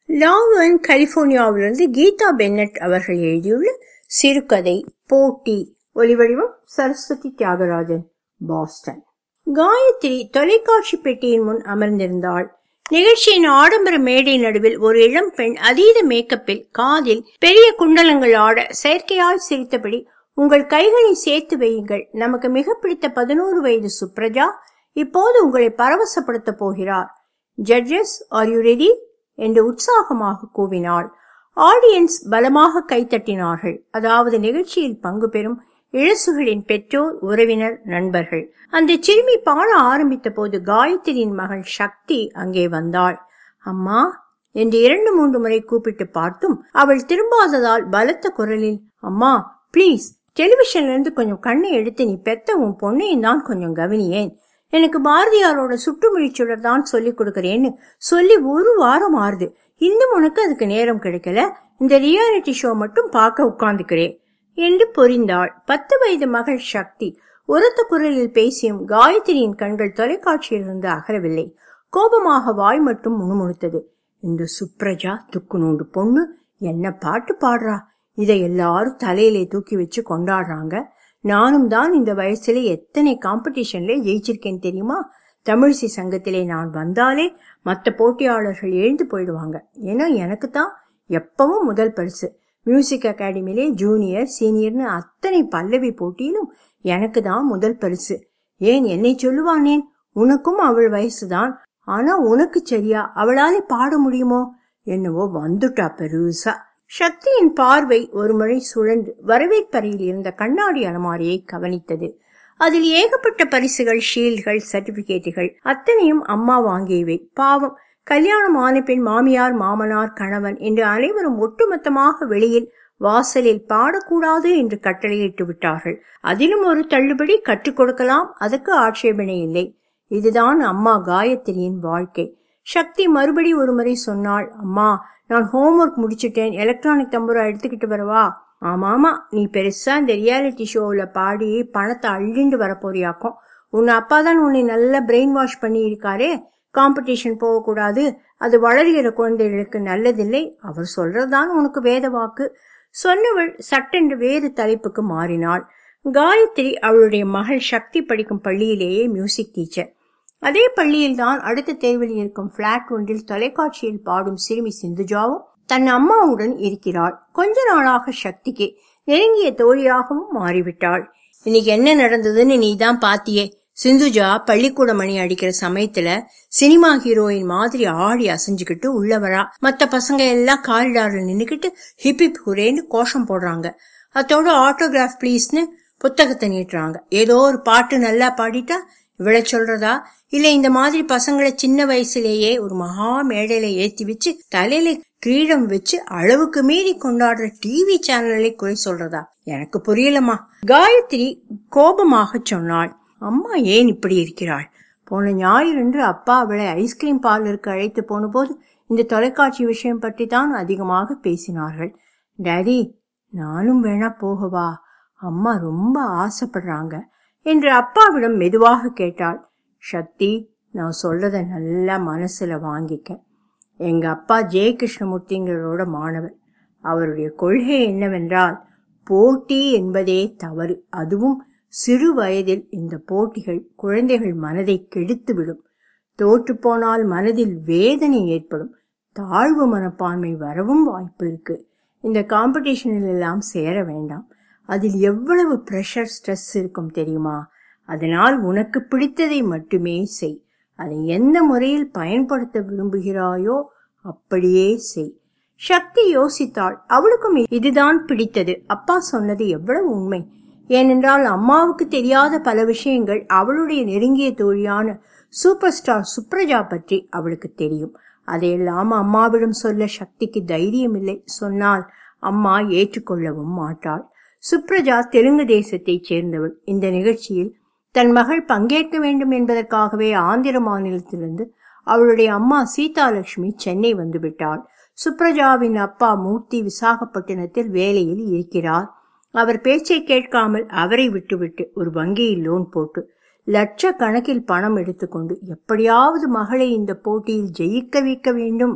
லாவன் கலிபோர்னியாவிலிருந்து Geetha Bennett அவர்கள் எழுதியுள்ள சிறுகதை போட்டி ஒலிவடிவம் சரஸ்வதி தியாகராஜன் பாஸ்டன் காயத்ரி தொலைக்காட்சி பெட்டியின் முன் அமர்ந்திருந்தாள் நிகழ்ச்சியின் ஆடம்பர மேடை நடுவில் ஒரு இளம் பெண் அதீத மேக்கப்பில் காதில் பெரிய குண்டலங்கள் ஆட செயற்கையாய் சிரித்தபடி உங்கள் கைகளை சேர்த்து வையுங்கள் நமக்கு மிக பிடித்த பதினோரு வயது சுப்ரஜா இப்போது உங்களை பரவசப்படுத்த போகிறார் ஜட்ஜஸ் ஆர் யூ ரெடி என்று உற்சாகமாக கூவினாள் ஆடியன்ஸ் பலமாக கைத்தட்டினார்கள் அதாவது நிகழ்ச்சியில் பங்கு பெறும் இளசுகளின் பெற்றோர் உறவினர் நண்பர்கள் அந்த சிறுமி பாட ஆரம்பித்த போது காயத்ரியின் மகள் சக்தி அங்கே வந்தாள் அம்மா என்று இரண்டு மூன்று முறை கூப்பிட்டு பார்த்தும் அவள் திரும்பாததால் பலத்த குரலில் அம்மா ப்ளீஸ் டெலிவிஷன்ல இருந்து கொஞ்சம் கண்ணை எடுத்து நீ பெத்த உன் பொண்ணையும் தான் கொஞ்சம் கவனியேன் எனக்கு பாரதியாரோட சுற்றுமொழிச்சுடர் தான் சொல்லிக் கொடுக்கறேன்னு சொல்லி ஒரு வாரம் ஆறுது இன்னும் உனக்கு அதுக்கு நேரம் கிடைக்கல இந்த ரியாலிட்டி ஷோ மட்டும் பார்க்க உட்கார்ந்துக்கிறேன் என்று பொறிந்தாள் பத்து வயது மகள் சக்தி உரத்த குரலில் பேசியும் காயத்ரியின் கண்கள் தொலைக்காட்சியிலிருந்து அகரவில்லை கோபமாக வாய் மட்டும் முணுமுணுத்தது இந்த சுப்ரஜா துக்கு நோண்டு பொண்ணு என்ன பாட்டு பாடுறா இதை எல்லாரும் தலையிலே தூக்கி வச்சு கொண்டாடுறாங்க நானும் தான் இந்த வயசுல எத்தனை காம்படிஷன்ல ஜெயிச்சிருக்கேன் தெரியுமா தமிழிசை சங்கத்திலே நான் வந்தாலே மற்ற போட்டியாளர்கள் எழுந்து போயிடுவாங்க ஏன்னா எனக்கு தான் எப்பவும் முதல் பரிசு மியூசிக் அகாடமிலே ஜூனியர் சீனியர்னு அத்தனை பல்லவி போட்டியிலும் எனக்கு தான் முதல் பரிசு ஏன் என்னை சொல்லுவானேன் உனக்கும் அவள் வயசுதான் ஆனா உனக்கு சரியா அவளாலே பாட முடியுமோ என்னவோ வந்துட்டா பெருசா சக்தியின் பார்வை ஒரு முறை சுழன்று வரவேற்பறையில் இருந்த கண்ணாடி அலமாரியை கவனித்தது அதில் ஏகப்பட்ட பரிசுகள் ஷீல்டுகள் சர்டிபிகேட்டுகள் அத்தனையும் அம்மா வாங்கியவை பாவம் கல்யாணம் ஆன பின் மாமியார் மாமனார் கணவன் என்று அனைவரும் ஒட்டுமொத்தமாக வெளியில் வாசலில் பாடக்கூடாது என்று கட்டளையிட்டு விட்டார்கள் அதிலும் ஒரு தள்ளுபடி கற்றுக் கொடுக்கலாம் அதுக்கு ஆட்சேபனை இல்லை இதுதான் அம்மா காயத்ரியின் வாழ்க்கை சக்தி மறுபடி ஒரு முறை சொன்னாள் அம்மா நான் ஹோம்ஒர்க் முடிச்சிட்டேன் எலக்ட்ரானிக் தம்புரா எடுத்துக்கிட்டு வரவா ஆமாமா நீ பெருசா இந்த ரியாலிட்டி ஷோவில் பாடி பணத்தை அள்ளிண்டு வரப்போறியாக்கும் உன் அப்பா தான் உன்னை நல்லா பிரெயின் வாஷ் பண்ணி இருக்காரே காம்படிஷன் போகக்கூடாது அது வளர்கிற குழந்தைகளுக்கு நல்லதில்லை அவர் சொல்றதுதான் உனக்கு வேத வாக்கு சொன்னவள் சட்டென்று வேறு தலைப்புக்கு மாறினாள் காயத்ரி அவளுடைய மகள் சக்தி படிக்கும் பள்ளியிலேயே மியூசிக் டீச்சர் அதே பள்ளியில் தான் அடுத்த தேர்வில் இருக்கும் பிளாட் ஒன்றில் தொலைக்காட்சியில் பாடும் சிறுமி சிந்துஜாவும் தன் அம்மாவுடன் இருக்கிறாள் கொஞ்ச நாளாக சக்திக்கு நெருங்கிய தோழியாகவும் மாறிவிட்டாள் இன்னைக்கு என்ன நடந்ததுன்னு நீ தான் பாத்தியே சிந்துஜா பள்ளிக்கூட மணி அடிக்கிற சமயத்துல சினிமா ஹீரோயின் மாதிரி ஆடி அசைஞ்சுக்கிட்டு உள்ள வரா மத்த பசங்க எல்லாம் காரிடார்ல நின்னுக்கிட்டு ஹிப் ஹிப் ஹுரேன்னு கோஷம் போடுறாங்க அதோட ஆட்டோகிராஃப் ப்ளீஸ்னு புத்தகத்தை நீட்டுறாங்க ஏதோ ஒரு பாட்டு நல்லா பாடிட்டா இவளை சொல்றதா இல்ல இந்த மாதிரி பசங்களை சின்ன வயசுலேயே ஒரு மகா மேடையில ஏத்தி வச்சு தலையில கிரீடம் வச்சு அளவுக்கு மீறி கொண்டாடுற டிவி சேனலை குறை சொல்றதா எனக்கு புரியலமா காயத்ரி கோபமாக சொன்னாள் அம்மா ஏன் இப்படி இருக்கிறாள் போன ஞாயிறன்று அப்பா அவளை ஐஸ்கிரீம் பார்லருக்கு அழைத்து போன போது இந்த தொலைக்காட்சி விஷயம் பற்றி தான் அதிகமாக பேசினார்கள் டாடி நானும் வேணா போகவா அம்மா ரொம்ப ஆசைப்படுறாங்க என்று அப்பாவிடம் மெதுவாக கேட்டாள் சக்தி நான் சொல்றத நல்லா மனசுல வாங்கிக்க எங்க அப்பா ஜெய கிருஷ்ணமூர்த்திங்களோட மாணவர் அவருடைய கொள்கை என்னவென்றால் போட்டி என்பதே தவறு அதுவும் சிறு வயதில் இந்த போட்டிகள் குழந்தைகள் மனதை கெடுத்துவிடும் தோற்று போனால் மனதில் வேதனை ஏற்படும் தாழ்வு மனப்பான்மை வரவும் வாய்ப்பு இருக்கு இந்த காம்படிஷனில் எல்லாம் சேர வேண்டாம் அதில் எவ்வளவு ப்ரெஷர் ஸ்ட்ரெஸ் இருக்கும் தெரியுமா அதனால் உனக்கு பிடித்ததை மட்டுமே செய் அதை எந்த முறையில் பயன்படுத்த விரும்புகிறாயோ அப்படியே செய் சக்தி யோசித்தாள் அவளுக்கும் இதுதான் பிடித்தது அப்பா சொன்னது எவ்வளவு உண்மை ஏனென்றால் அம்மாவுக்கு தெரியாத பல விஷயங்கள் அவளுடைய நெருங்கிய தோழியான சூப்பர் ஸ்டார் சுப்ரஜா பற்றி அவளுக்கு தெரியும் அதையெல்லாம் அம்மாவிடம் சொல்ல சக்திக்கு தைரியம் இல்லை சொன்னால் அம்மா ஏற்றுக்கொள்ளவும் மாட்டாள் சுப்ரஜா தெலுங்கு தேசத்தைச் சேர்ந்தவள் இந்த நிகழ்ச்சியில் தன் மகள் பங்கேற்க வேண்டும் என்பதற்காகவே ஆந்திர மாநிலத்திலிருந்து அவளுடைய அம்மா சீதாலட்சுமி சென்னை வந்துவிட்டாள் சுப்ரஜாவின் அப்பா மூர்த்தி விசாகப்பட்டினத்தில் வேலையில் இருக்கிறார் அவர் பேச்சை கேட்காமல் அவரை விட்டுவிட்டு ஒரு வங்கியில் லோன் போட்டு லட்சக்கணக்கில் பணம் எடுத்துக்கொண்டு எப்படியாவது மகளை இந்த போட்டியில் ஜெயிக்க வைக்க வேண்டும்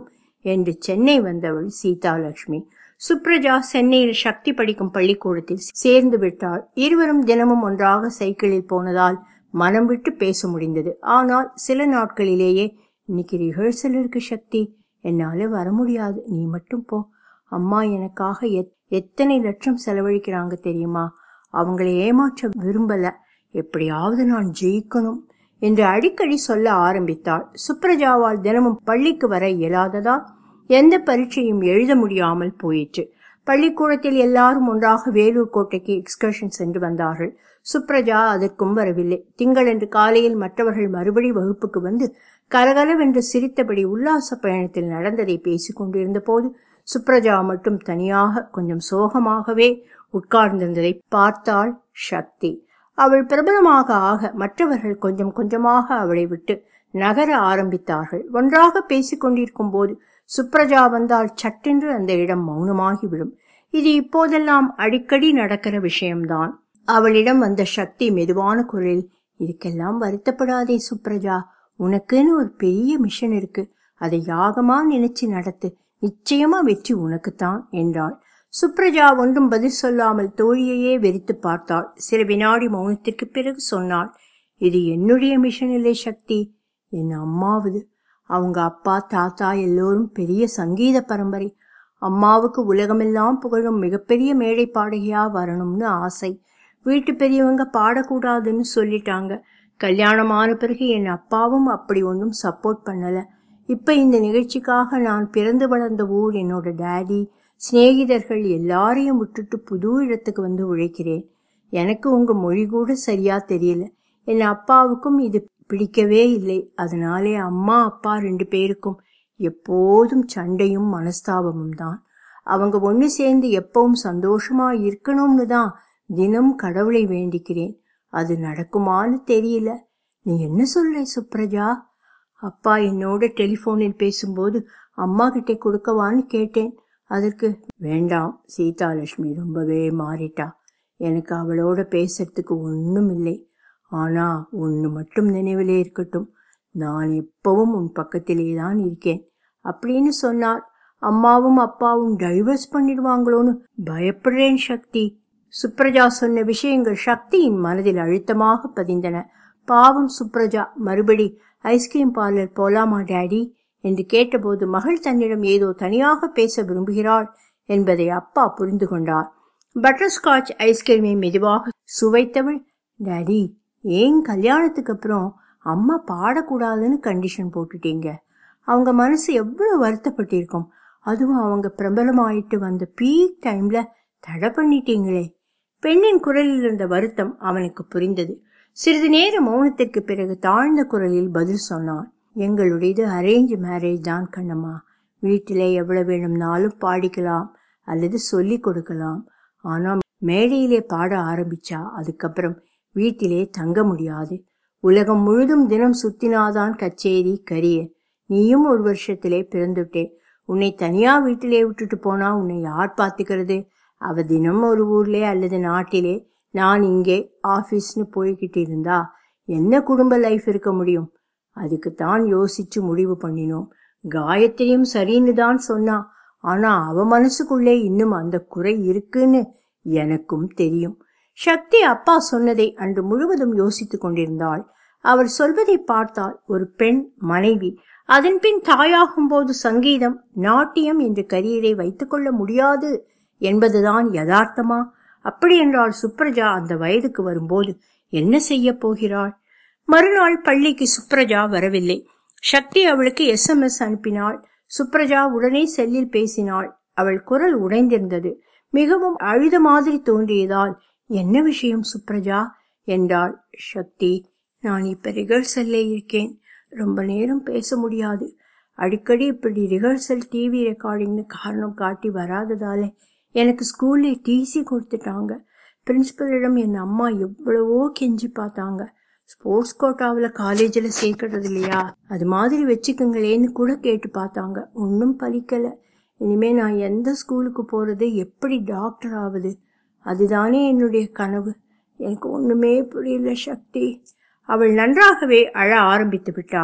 என்று சென்னை வந்தவள் சீதாலட்சுமி சுப்ரஜா சென்னையில் சக்தி படிக்கும் பள்ளிக்கூடத்தில் சேர்ந்து விட்டாள் இருவரும் தினமும் ஒன்றாக சைக்கிளில் போனதால் மனம் விட்டு பேச முடிந்தது ஆனால் சில நாட்களிலேயே இன்னைக்கு ரிஹர்சல் இருக்கு சக்தி என்னால வர முடியாது நீ மட்டும் போ அம்மா எனக்காக எத் எத்தனை லட்சம் செலவழிக்கிறாங்க தெரியுமா அவங்களை ஏமாற்ற விரும்பல எப்படியாவது நான் ஜெயிக்கணும் என்று அடிக்கடி சொல்ல ஆரம்பித்தாள் சுப்ரஜாவால் தினமும் பள்ளிக்கு வர இயலாததால் எந்த பரீட்சையும் எழுத முடியாமல் போயிற்று பள்ளிக்கூடத்தில் எல்லாரும் ஒன்றாக வேலூர் கோட்டைக்கு எக்ஸ்கர்ஷன் சென்று வந்தார்கள் சுப்ரஜா அதற்கும் வரவில்லை திங்களன்று காலையில் மற்றவர்கள் மறுபடி வகுப்புக்கு வந்து கலகலவென்று சிரித்தபடி உல்லாச பயணத்தில் நடந்ததை பேசிக் கொண்டிருந்த போது சுப்ரஜா மட்டும் தனியாக கொஞ்சம் சோகமாகவே உட்கார்ந்திருந்ததை பார்த்தாள் சக்தி அவள் பிரபலமாக ஆக மற்றவர்கள் கொஞ்சம் கொஞ்சமாக அவளை விட்டு நகர ஆரம்பித்தார்கள் ஒன்றாக பேசிக் கொண்டிருக்கும் போது சுப்ரஜா வந்தால் சட்டென்று அந்த இடம் மௌனமாகிவிடும் இது இப்போதெல்லாம் அடிக்கடி நடக்கிற விஷயம்தான் அவளிடம் வந்த சக்தி மெதுவான குரலில் இதுக்கெல்லாம் வருத்தப்படாதே சுப்ரஜா உனக்குன்னு ஒரு பெரிய மிஷன் இருக்கு அதை யாகமா நினைச்சு நடத்து நிச்சயமா வெற்றி உனக்குத்தான் என்றாள் சுப்ரஜா ஒன்றும் பதில் சொல்லாமல் தோழியையே வெறித்து பார்த்தாள் சில வினாடி மௌனத்திற்கு பிறகு சொன்னாள் இது என்னுடைய மிஷன் இல்லை சக்தி என் அம்மாவது அவங்க அப்பா தாத்தா எல்லோரும் பெரிய சங்கீத பரம்பரை அம்மாவுக்கு உலகமெல்லாம் புகழும் மிகப்பெரிய மேடை பாடகையா வரணும்னு ஆசை வீட்டு பெரியவங்க பாடக்கூடாதுன்னு சொல்லிட்டாங்க கல்யாணமான பிறகு என் அப்பாவும் அப்படி ஒன்றும் சப்போர்ட் பண்ணல இப்ப இந்த நிகழ்ச்சிக்காக நான் பிறந்து வளர்ந்த ஊர் என்னோட டேடி சிநேகிதர்கள் எல்லாரையும் விட்டுட்டு புது இடத்துக்கு வந்து உழைக்கிறேன் எனக்கு உங்க மொழி கூட சரியா தெரியல என் அப்பாவுக்கும் இது பிடிக்கவே இல்லை அதனாலே அம்மா அப்பா ரெண்டு பேருக்கும் எப்போதும் சண்டையும் மனஸ்தாபமும் தான் அவங்க ஒன்று சேர்ந்து எப்பவும் சந்தோஷமா இருக்கணும்னு தான் தினம் கடவுளை வேண்டிக்கிறேன் அது நடக்குமான்னு தெரியல நீ என்ன சொல்ற சுப்ரஜா அப்பா என்னோட டெலிஃபோனில் பேசும்போது அம்மா கிட்ட கொடுக்கவான்னு கேட்டேன் அதற்கு வேண்டாம் சீதாலட்சுமி ரொம்பவே மாறிட்டா எனக்கு அவளோட பேசுறதுக்கு ஒன்றும் இல்லை ஆனா ஒன்று மட்டும் நினைவிலே இருக்கட்டும் நான் எப்பவும் உன் பக்கத்திலே தான் இருக்கேன் அப்படின்னு சொன்னார் அம்மாவும் அப்பாவும் டைவர்ஸ் பண்ணிடுவாங்களோன்னு பயப்படுறேன் சக்தி சுப்ரஜா சொன்ன விஷயங்கள் சக்தியின் மனதில் அழுத்தமாக பதிந்தன பாவம் சுப்ரஜா மறுபடி ஐஸ்கிரீம் பார்லர் போலாமா டேடி என்று கேட்டபோது மகள் தன்னிடம் ஏதோ தனியாக பேச விரும்புகிறாள் என்பதை அப்பா புரிந்து கொண்டார் பட்டர்ஸ்காட்ச் ஐஸ்கிரீமை மெதுவாக சுவைத்தவள் டாடி ஏன் கல்யாணத்துக்கு அப்புறம் அம்மா பாடக்கூடாதுன்னு கண்டிஷன் போட்டுட்டீங்க அவங்க மனசு எவ்வளவு வருத்தப்பட்டிருக்கும் அதுவும் அவங்க பிரபலமாயிட்டு வந்த பீக் டைம்ல தடை பண்ணிட்டீங்களே பெண்ணின் குரலில் இருந்த வருத்தம் அவனுக்கு புரிந்தது சிறிது நேர மௌனத்திற்கு பிறகு தாழ்ந்த குரலில் பதில் சொன்னான் எங்களுடையது அரேஞ்ச் மேரேஜ் தான் கண்ணம்மா வீட்டிலே எவ்வளவு வேணும்னாலும் பாடிக்கலாம் அல்லது சொல்லி கொடுக்கலாம் ஆனா மேடையிலே பாட ஆரம்பிச்சா அதுக்கப்புறம் வீட்டிலே தங்க முடியாது உலகம் முழுதும் தினம் சுத்தினாதான் கச்சேரி கரியர் நீயும் ஒரு வருஷத்திலே பிறந்துட்டே உன்னை தனியா வீட்டிலே விட்டுட்டு போனா உன்னை யார் பாத்துக்கிறது அவ தினம் ஒரு ஊர்லே அல்லது நாட்டிலே நான் இங்கே ஆபீஸ்னு போய்கிட்டு இருந்தா என்ன குடும்ப லைஃப் இருக்க முடியும் அதுக்கு தான் யோசிச்சு முடிவு பண்ணினோம் காயத்ரியும் சரின்னு தான் சொன்னா ஆனா அவ மனசுக்குள்ளே இன்னும் அந்த குறை இருக்குன்னு எனக்கும் தெரியும் சக்தி அப்பா சொன்னதை அன்று முழுவதும் யோசித்துக் கொண்டிருந்தாள் அவர் சொல்வதை பார்த்தால் ஒரு பெண் மனைவி அதன் பின் தாயாகும் போது சங்கீதம் நாட்டியம் என்ற கரியரை வைத்துக் கொள்ள முடியாது என்பதுதான் யதார்த்தமா அப்படி என்றால் சுப்ரஜா அந்த வயதுக்கு வரும்போது என்ன செய்ய போகிறாள் மறுநாள் பள்ளிக்கு சுப்ரஜா வரவில்லை சக்தி அவளுக்கு எஸ்எம்எஸ் அனுப்பினாள் சுப்ரஜா உடனே செல்லில் பேசினாள் அவள் குரல் உடைந்திருந்தது மிகவும் அழுத மாதிரி தோன்றியதால் என்ன விஷயம் சுப்ரஜா என்றாள் சக்தி நான் இப்ப ரிஹர்சல்ல இருக்கேன் ரொம்ப நேரம் பேச முடியாது அடிக்கடி இப்படி ரிஹர்சல் டிவி ரெக்கார்டிங்னு காரணம் காட்டி வராததால எனக்கு ஸ்கூல்ல டிசி கொடுத்துட்டாங்க பிரின்சிபலிடம் என் அம்மா எவ்வளவோ கெஞ்சி பார்த்தாங்க ஸ்போர்ட்ஸ் கோட்டாவில் காலேஜில் சேர்க்கறது இல்லையா அது மாதிரி வச்சுக்கங்களேன்னு கூட கேட்டு பார்த்தாங்க ஒன்றும் பலிக்கலை இனிமே நான் எந்த ஸ்கூலுக்கு போறது எப்படி டாக்டர் ஆகுது அதுதானே என்னுடைய கனவு எனக்கு ஒண்ணுமே புரியல சக்தி அவள் நன்றாகவே அழ ஆரம்பித்து விட்டாள்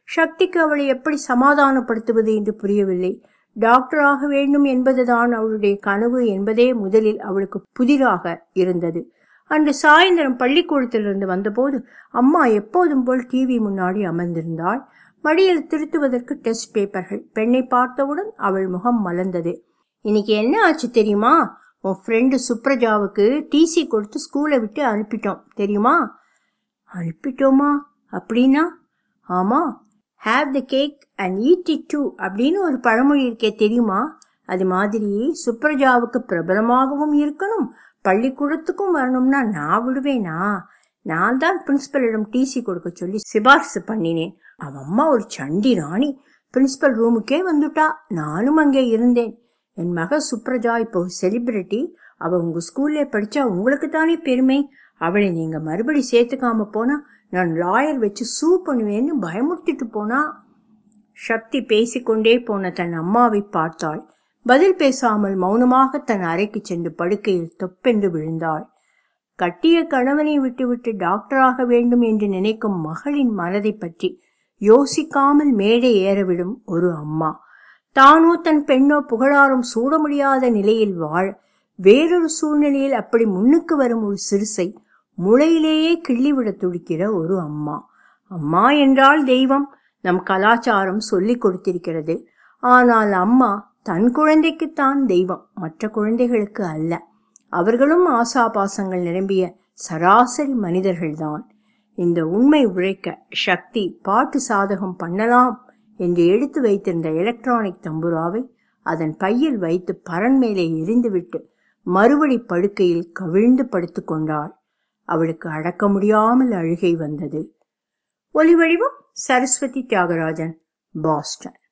சக்திக்கு அவளை எப்படி சமாதானப்படுத்துவது என்று புரியவில்லை டாக்டர் ஆக வேண்டும் என்பதுதான் அவளுடைய கனவு என்பதே முதலில் அவளுக்கு புதிராக இருந்தது அன்று சாயந்தரம் பள்ளிக்கூடத்திலிருந்து வந்தபோது அம்மா எப்போதும் போல் டிவி முன்னாடி அமர்ந்திருந்தாள் மடியில் திருத்துவதற்கு டெஸ்ட் பேப்பர்கள் பெண்ணை பார்த்தவுடன் அவள் முகம் மலர்ந்தது இன்னைக்கு என்ன ஆச்சு தெரியுமா உன் ஃப்ரெண்டு சுப்ரஜாவுக்கு டிசி கொடுத்து ஸ்கூலை விட்டு அனுப்பிட்டோம் தெரியுமா அனுப்பிட்டோமா அப்படின்னா ஆமா have the cake and eat it too அப்படின்னு ஒரு பழமொழி இருக்கே தெரியுமா அது மாதிரி சுப்ரஜாவுக்கு பிரபலமாகவும் இருக்கணும் பள்ளிக்கூடத்துக்கும் வரணும்னா நான் விடுவேனா நான் தான் பிரின்சிபலிடம் டிசி கொடுக்க சொல்லி சிபாரிசு பண்ணினேன் அவன் அம்மா ஒரு சண்டி ராணி பிரின்சிபல் ரூமுக்கே வந்துட்டா நானும் அங்கே இருந்தேன் என் மக சுப்ரஜா இப்போ செலிபிரிட்டி அவ உங்க ஸ்கூல்ல படிச்சா உங்களுக்கு தானே பெருமை அவளை நீங்க மறுபடி சேர்த்துக்காம போனா நான் லாயர் வச்சு சூ பண்ணுவேன்னு பயமுறுத்திட்டு போனா சக்தி பேசிக்கொண்டே போன தன் அம்மாவை பார்த்தாள் பதில் பேசாமல் மௌனமாக தன் அறைக்கு சென்று படுக்கையில் தொப்பென்று விழுந்தாள் கட்டிய கணவனை விட்டுவிட்டு டாக்டராக வேண்டும் என்று நினைக்கும் மகளின் மனதை பற்றி யோசிக்காமல் மேடை ஏறவிடும் ஒரு அம்மா தானோ தன் பெண்ணோ புகழாரம் சூட முடியாத நிலையில் வாழ வேறொரு சூழ்நிலையில் அப்படி முன்னுக்கு வரும் ஒரு சிறுசை முளையிலேயே கிள்ளிவிட துடிக்கிற ஒரு அம்மா அம்மா என்றால் தெய்வம் நம் கலாச்சாரம் சொல்லிக் கொடுத்திருக்கிறது ஆனால் அம்மா தன் குழந்தைக்குத்தான் தெய்வம் மற்ற குழந்தைகளுக்கு அல்ல அவர்களும் ஆசாபாசங்கள் நிரம்பிய சராசரி மனிதர்கள்தான் இந்த உண்மை உழைக்க சக்தி பாட்டு சாதகம் பண்ணலாம் என்று எடுத்து வைத்திருந்த எலக்ட்ரானிக் தம்புராவை அதன் பையில் வைத்து பரன் மேலே எரிந்துவிட்டு மறுபடி படுக்கையில் கவிழ்ந்து படுத்துக் கொண்டாள் அவளுக்கு அடக்க முடியாமல் அழுகை வந்தது ஒலிவடிவம் சரஸ்வதி தியாகராஜன் பாஸ்டன்